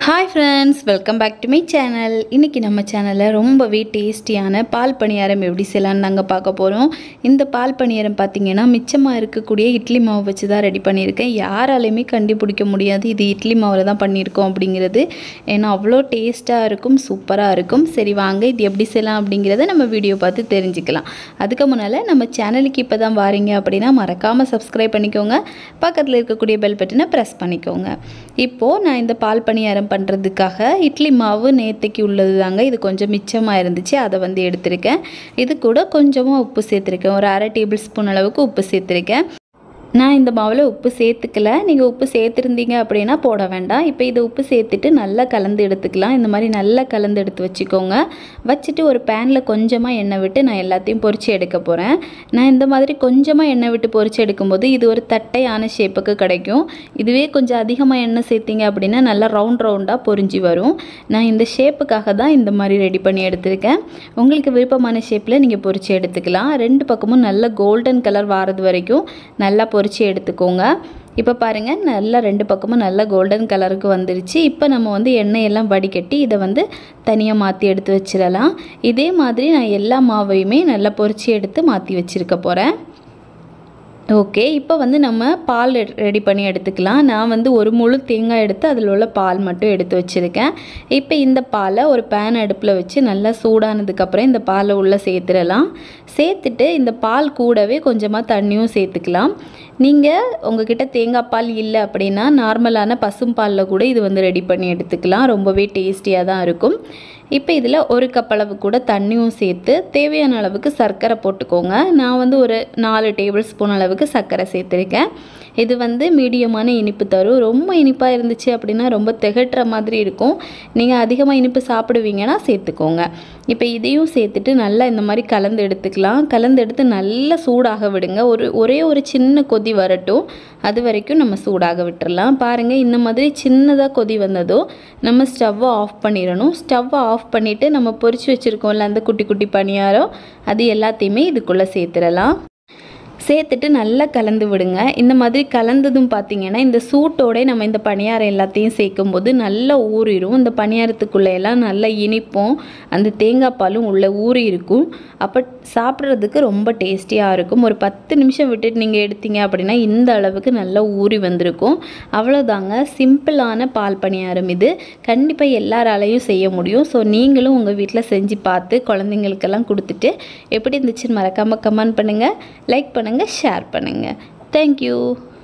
hi friends welcome back to my channel இன்றைக்கி நம்ம சேனலில் ரொம்பவே டேஸ்டியான பால் பணியாரம் எப்படி செய்யலாம்னு நாங்கள் பார்க்க போகிறோம் இந்த பால் பணியாரம் பார்த்திங்கன்னா மிச்சமாக இருக்கக்கூடிய இட்லி மாவு வச்சு தான் ரெடி பண்ணியிருக்கேன் யாராலையுமே கண்டுபிடிக்க முடியாது இது இட்லி மாவில் தான் பண்ணியிருக்கோம் அப்படிங்கிறது ஏன்னா அவ்வளோ டேஸ்ட்டாக இருக்கும் சூப்பராக இருக்கும் சரி வாங்க இது எப்படி செய்யலாம் அப்படிங்கிறத நம்ம வீடியோ பார்த்து தெரிஞ்சுக்கலாம் அதுக்கு முன்னால் நம்ம சேனலுக்கு இப்போ தான் வாரீங்க அப்படின்னா மறக்காமல் சப்ஸ்கிரைப் பண்ணிக்கோங்க பக்கத்தில் இருக்கக்கூடிய பெல் பட்டனை ப்ரெஸ் பண்ணிக்கோங்க இப்போது நான் இந்த பால் பணியாரம் பண்ணுறதுக்காக இட்லி மாவு நேற்றுக்கு உள்ளது தாங்க இது கொஞ்சம் மிச்சமாக இருந்துச்சு அதை வந்து எடுத்திருக்கேன் இது கூட கொஞ்சமாக உப்பு சேர்த்துருக்கேன் ஒரு அரை டேபிள் ஸ்பூன் அளவுக்கு உப்பு சேர்த்துருக்கேன் நான் இந்த மாவில் உப்பு சேர்த்துக்கல நீங்கள் உப்பு சேர்த்துருந்தீங்க அப்படின்னா போட வேண்டாம் இப்போ இதை உப்பு சேர்த்துட்டு நல்லா கலந்து எடுத்துக்கலாம் இந்த மாதிரி நல்லா கலந்து எடுத்து வச்சுக்கோங்க வச்சுட்டு ஒரு பேனில் கொஞ்சமாக எண்ணெய் விட்டு நான் எல்லாத்தையும் பொரிச்சு எடுக்க போகிறேன் நான் இந்த மாதிரி கொஞ்சமாக எண்ணெய் விட்டு பொரிச்சு எடுக்கும்போது இது ஒரு தட்டையான ஷேப்புக்கு கிடைக்கும் இதுவே கொஞ்சம் அதிகமாக எண்ணெய் சேர்த்திங்க அப்படின்னா நல்லா ரவுண்ட் ரவுண்டாக பொரிஞ்சு வரும் நான் இந்த ஷேப்புக்காக தான் இந்த மாதிரி ரெடி பண்ணி எடுத்திருக்கேன் உங்களுக்கு விருப்பமான ஷேப்பில் நீங்கள் பொரிச்சு எடுத்துக்கலாம் ரெண்டு பக்கமும் நல்ல கோல்டன் கலர் வாரது வரைக்கும் நல்லா பொரிச்சு எடுத்துக்கோங்க இப்போ பாருங்கள் நல்லா ரெண்டு பக்கமும் நல்லா கோல்டன் கலருக்கு வந்துருச்சு இப்போ நம்ம வந்து எண்ணெயெல்லாம் வடிகட்டி இதை வந்து தனியாக மாற்றி எடுத்து வச்சிடலாம் இதே மாதிரி நான் எல்லா மாவையுமே நல்லா பொரிச்சு எடுத்து மாற்றி வச்சுருக்க போகிறேன் ஓகே இப்போ வந்து நம்ம பால் ரெடி பண்ணி எடுத்துக்கலாம் நான் வந்து ஒரு முழு தேங்காய் எடுத்து அதில் உள்ள பால் மட்டும் எடுத்து வச்சுருக்கேன் இப்போ இந்த பாலை ஒரு பேன் அடுப்பில் வச்சு நல்லா சூடானதுக்கப்புறம் இந்த பாலை உள்ளே சேர்த்துடலாம் சேர்த்துட்டு இந்த பால் கூடவே கொஞ்சமாக தண்ணியும் சேர்த்துக்கலாம் நீங்கள் உங்ககிட்ட தேங்காய் பால் இல்லை அப்படின்னா நார்மலான பசும்பாலில் கூட இது வந்து ரெடி பண்ணி எடுத்துக்கலாம் ரொம்பவே டேஸ்டியாக தான் இருக்கும் இப்போ இதில் ஒரு கப் அளவு கூட தண்ணியும் சேர்த்து தேவையான அளவுக்கு சர்க்கரை போட்டுக்கோங்க நான் வந்து ஒரு நாலு டேபிள் ஸ்பூன் அளவுக்கு சர்க்கரை சேர்த்துருக்கேன் இது வந்து மீடியமான இனிப்பு தரும் ரொம்ப இனிப்பாக இருந்துச்சு அப்படின்னா ரொம்ப திகட்டுற மாதிரி இருக்கும் நீங்கள் அதிகமாக இனிப்பு சாப்பிடுவீங்கன்னா சேர்த்துக்கோங்க இப்போ இதையும் சேர்த்துட்டு நல்லா இந்த மாதிரி கலந்து எடுத்துக்கலாம் கலந்து எடுத்து நல்லா சூடாக விடுங்க ஒரு ஒரே ஒரு சின்ன கொதி வரட்டும் அது வரைக்கும் நம்ம சூடாக விட்டுறலாம் பாருங்கள் இந்த மாதிரி சின்னதாக கொதி வந்ததோ நம்ம ஸ்டவ்வை ஆஃப் பண்ணிடணும் ஸ்டவ்வை ஆஃப் பண்ணிவிட்டு நம்ம பொரிச்சு வச்சுருக்கோம்ல அந்த குட்டி குட்டி பணியாரம் அது எல்லாத்தையுமே இதுக்குள்ளே சேர்த்துடலாம் சேர்த்துட்டு நல்லா கலந்து விடுங்க இந்த மாதிரி கலந்ததும் பார்த்தீங்கன்னா இந்த சூட்டோட நம்ம இந்த பணியாரம் எல்லாத்தையும் சேர்க்கும்போது நல்லா ஊறிடும் இந்த பணியாரத்துக்குள்ளே எல்லாம் நல்லா இனிப்பும் அந்த தேங்காய் பாலும் உள்ளே ஊறி இருக்கும் அப்போ சாப்பிட்றதுக்கு ரொம்ப டேஸ்டியாக இருக்கும் ஒரு பத்து நிமிஷம் விட்டுட்டு நீங்கள் எடுத்தீங்க அப்படின்னா இந்த அளவுக்கு நல்லா ஊறி வந்திருக்கும் அவ்வளோதாங்க சிம்பிளான பால் பணியாரம் இது கண்டிப்பாக எல்லாராலையும் செய்ய முடியும் ஸோ நீங்களும் உங்கள் வீட்டில் செஞ்சு பார்த்து குழந்தைங்களுக்கெல்லாம் கொடுத்துட்டு எப்படி இருந்துச்சுன்னு மறக்காமல் கமெண்ட் பண்ணுங்கள் லைக் பண்ணுங்கள் ஷேர் பண்ணுங்கள் தேங்க்யூ